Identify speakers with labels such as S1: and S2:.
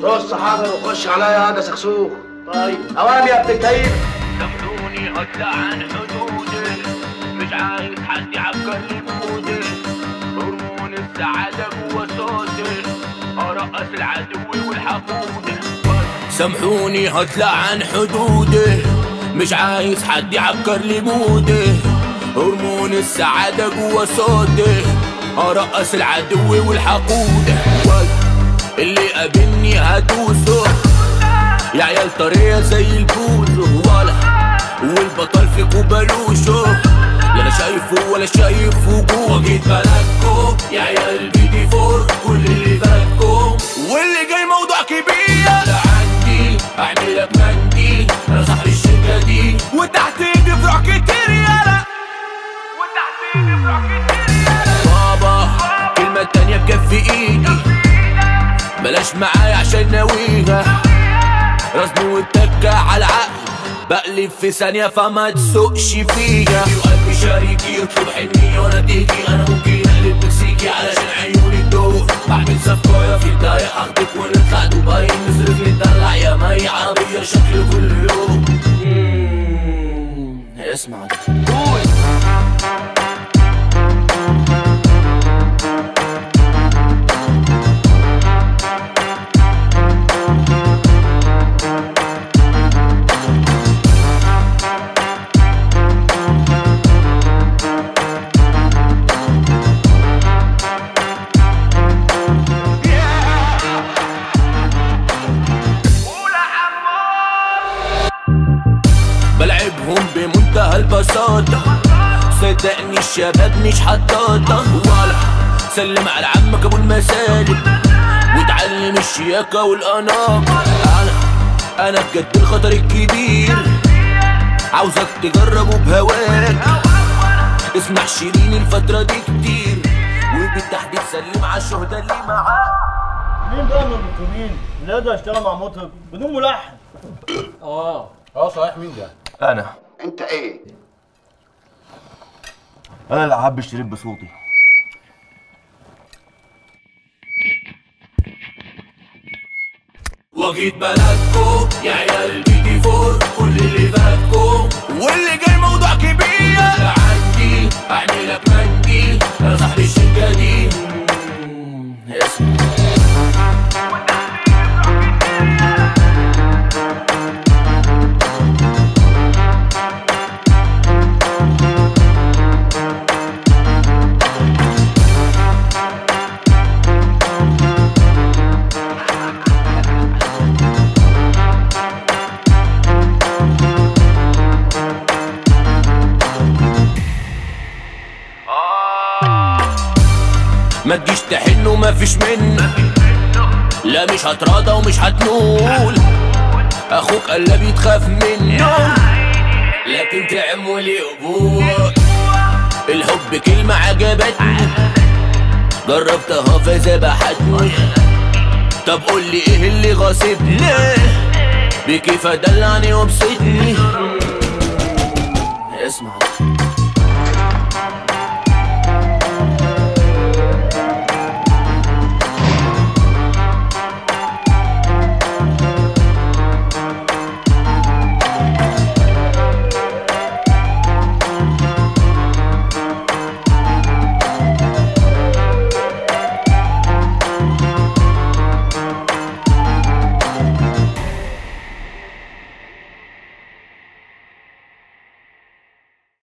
S1: رص حجر وخش عليا هذا سكسوك
S2: طيب
S1: اوام يا ابن التايب
S3: سامحوني اطلع عن حدودي مش عايز حد يعكر لي مودي هرمون السعادة جوا صوتي ارقص العدو والحقود سامحوني هطلع عن حدودي مش عايز حد يعكر لي مودي هرمون السعادة جوا صوتي ارقص العدو والحقود اللي قابلني هدوسه يا عيال طرية زي البوز ولا والبطل فيكو بلوشه لا انا شايفه ولا شايف وجوه جيت بلدكو يا عيال البي دي فور كل اللي فاتكم واللي جاي موضوع كبير لا عندي اعملك مندي انا صاحب الشركة دي وتحت ايدي فروع كتير يالا وتحت ايدي فروع كتير يالا بابا كلمة تانية بكف ايدي بلاش معايا عشان ناويها راسني والتكة على العقل بقلب في ثانية فما تسوقش فيا قلبي شريكي يطلب حنية وانا تيجي انا ممكن اقلب مكسيكي علشان عيوني تدوق بعمل صفقاية في الطريق اخدك ونطلع دبي نصرف ندلع يا مي عربية شكل كل يوم مم، اسمع قول بلعبهم بمنتهى البساطة صدقني الشباب مش حطاطة ولا سلم على عمك ابو المسالم وتعلم الشياكة والأناقة أنا أنا بجد الخطر الكبير عاوزك تجربه بهواك اسمع شيرين الفترة دي كتير وبالتحديد سلم على الشهداء اللي معاك
S2: مين بقى من المطربين اللي يقدر يشتغل مع مطرب بدون ملحن؟ اه
S4: اه صحيح مين ده؟
S1: انا
S5: انت ايه
S1: انا اللي حابب الشريط بصوتي
S3: وجيت بلدكو يا عيال البي دي فور كل اللي فاتكو واللي جاي موضوع كبير لا عندي اعملك مندي انا صاحب الشركة دي مم، اسمع ما تجيش تحن وما فيش منك لا مش هتراضى ومش هتنول اخوك قلبي تخاف منه لكن تعمل لي ابوك الحب كلمة عجبتني جربتها فذبحتني طب قول لي ايه اللي غاصبني بكيف ادلعني وابسطني اسمع